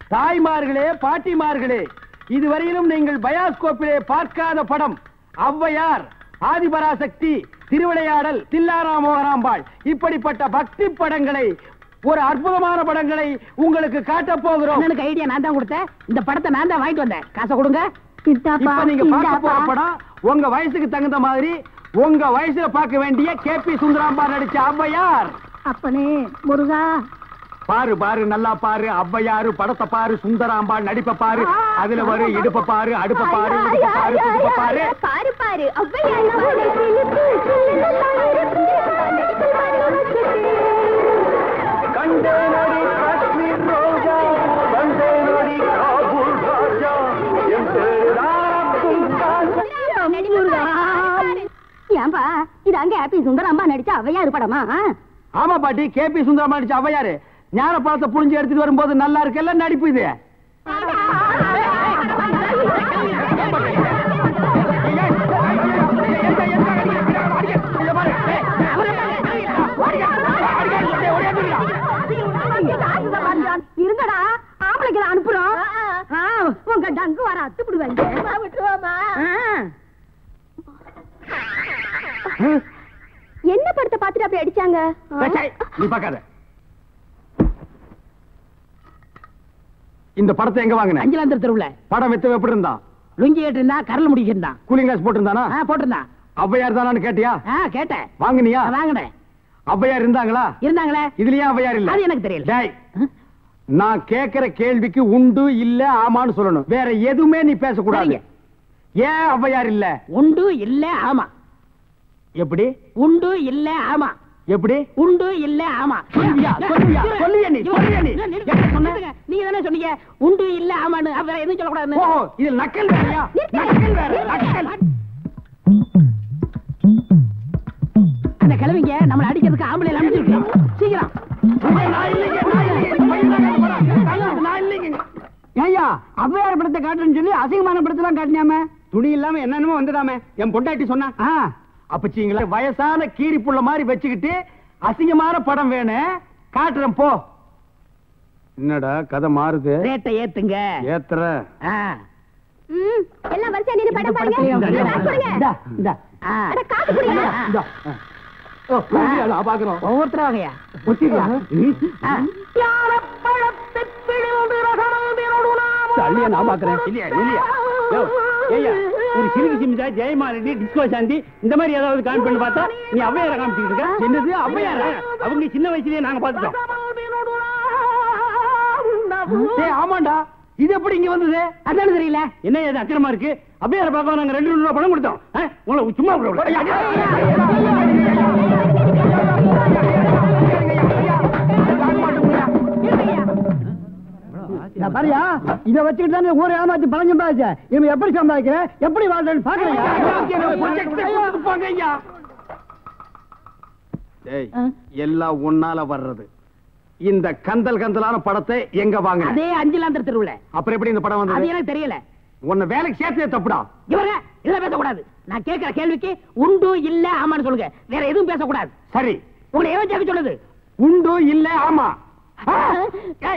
தாய்மார்களே பாட்டிமார்களே இதுவரையிலும் நீங்கள் பயாஸ்கோப்பிலே பார்க்காத படம் ஔவையார் ஆதிபராசக்தி திருவிளையாடல் தில்லாரா மோகனாம்பாள் இப்படிப்பட்ட பக்தி படங்களை ஒரு அற்புதமான படங்களை உங்களுக்கு காட்டப் போகிறோம் எனக்கு ஐடியா நான் தான் கொடுத்தேன் இந்த படத்தை நான் தான் வாங்கிட்டு வந்தேன் காசை கொடுங்க சித்தாப்பா இப்ப நீங்க பார்க்க போற இந்தாப்பா. படம் உங்க வயசுக்கு தகுந்த மாதிரி உங்க வயசுல பார்க்க வேண்டிய கே பி சுந்தராம்பாள் நடிச்ச ஔவையார் அப்பனே முருகா பாரு பாரு நல்லா பாரு ஔவையாரு படத்தை பாரு சுந்தராம்பாள் நடிப்ப பாரு அதுல வரும் இடுப்ப பாரு அடுப்ப பாரு இடுப்ப பாரு துடுப்ப பாரு பாரு பாரு ஔவையார் பாரு, சிலுக்கு, சிலுக்கு, நடிப்பு பாரு, கண்டேனடி காஷ்மீர் ரோஜா கண்டேனடி காபூல் ராஜா என் பேராக்கும் முருகா. ஏன்பா இது அங்க ஹாப்பி சுந்தர் அம்மா நடிச்ச ஔவையார் படமா ஆமா பாட்டி கே பி சுந்தரம் நடிச்ச ஔவையாரு ஞான பழத்தை புழிஞ்சு எடுத்துட்டு வரும்போது நல்லா இருக்குல்ல நடிப்பு இது இருங்கடா ஆம்பளைகளை அனுப்புறோம் ஆ, உங்க டங்கு வர அத்து விடுவாங்க விட்டுருவாமா என்ன படத்தை பார்த்துட்டு அப்படி அடிச்சாங்க ஏய், சை, நீ பார்க்காத இந்த படத்தை எங்க வாங்கின அஞ்சலாந்தர் தெருவுல படம் வித்து எப்படி இருந்தான் லுங்கி கேட்டு இருந்தா கரல் முடிக்கிட்டு இருந்தான் கூலிங் கிளாஸ் போட்டிருந்தானா ஆ, போட்டிருந்தான் ஔவையார் தானான்னு கேட்டியா ஆ கேட்டேன் வாங்குனியா நான் வாங்கினேன் ஔவையார் இருந்தாங்களா இருந்தாங்களே இதுலயே ஔவையார் இல்ல அது எனக்கு தெரியல டேய், நான் கேக்குற கேள்விக்கு உண்டு இல்ல ஆமான்னு சொல்லணும் வேற எதுவுமே நீ பேசக்கூடாது சரிங்க. ஏன் ஔவையார் இல்ல உண்டு இல்ல ஆமா எப்படி உண்டு இல்ல ஆமா எப்படி உண்டு இல்ல ஆமா சொல்லுவியா? சொல்லுவியா? சொல்லுவியா நீ? சொல்லுவியா நீ? என்ன சொன்ன? நீங்க தானே சொன்னீங்க உண்டு இல்ல ஆமான்னு வேற எதுவும் ஓ சொல்லக்கூடாதுன்னு இது நக்கல் வேறையா நக்கல் வேற நக்கல் அந்த கிழவிங்க நம்மள அடிக்கிறதுக்கு ஆம்பளை அமைச்சிருக்கு சீக்கிரம் நான் இல்லைங்க, நான் இல்லைங்க, இந்த பையன் தான் கேட்க போறான். நான் நான் இல்லைங்க. ஏய்யா ஔவையார் படத்தை காட்டுன்னு சொல்லி அசிங்கமான படத்தெல்லாம் காட்டினாம துணி இல்லாம என்னென்னமோ வந்துடாம என் பொண்டாட்டி சொன்னா ஆ அப்பச்சிங்களா வயசான கீரி புள்ள மாதிரி வச்சுக்கிட்டு அசிங்கமான படம் வேணும் காட்டுறேன் போ என்னடா கதை மாறுது ரேட்டை ஏத்துங்க ஏத்துற ஆ. ம், எல்லாம் வரிசையா நின்னு படம் பாருங்க படத்துலயும் இந்தா, காசு கொடுங்க. இந்தா இந்தா ஆ. அட, காசு கொடுங்க. இந்தா ஓ, புரியுதா? நான் பாக்குறோம் ஒவ்வொருத்தரும் வாங்கய்யா ஒத்திரியா ஆ. தள்ளியா நான் பாக்குறேன் இல்லையா இல்லையா யோ, ஏய்யா, ஒரு சிறுகு சிமிதா ஜெயமாலினி டிஸ்கோ சாந்தி இந்த மாதிரி ஏதாவது காமி பண்ணி பார்த்தா நீ அவ்வையார காமிச்சிட்டு இருக்க என்னது அவ்வையார அவங்க சின்ன வயசுலயே நாங்க பாத்துட்டோம் ஏய் ஆமாண்டா இது எப்படி இங்க வந்தது அதானே தெரியல என்ன இது அக்கிரமா இருக்கு அவ்வையார பார்க்க நாங்க ரெண்டு ரூபா பணம் கொடுத்தோம் ஆ? உங்களை சும்மா நான் பாரியா இத வச்சுக்கிட்டு தானே ஊரை ஏமாத்தி பணம் சம்பாதிச்ச இவன் எப்படி சம்பாதிக்கிற எப்படி வாழ்றேன்னு பாக்குறீங்க டேய், எல்லாம் உன்னால வர்றது இந்த கந்தல் கந்தலான படத்தை எங்க வாங்கின அதே அஞ்சலாந்தர் தெருவுல அப்புறம் எப்படி இந்த படம் அது வந்தது எனக்கு தெரியல உன்னை வேலைக்கு சேர்த்தே தப்புடா இவங்க இதெல்லாம் பேசக்கூடாது நான் கேட்கிற கேள்விக்கு உண்டு இல்ல ஆமான்னு சொல்லுங்க வேற எதுவும் பேசக்கூடாது சரி உங்களை எவன் கேட்க சொல்லுது உண்டு இல்ல ஆமா ஆ, ஏய்,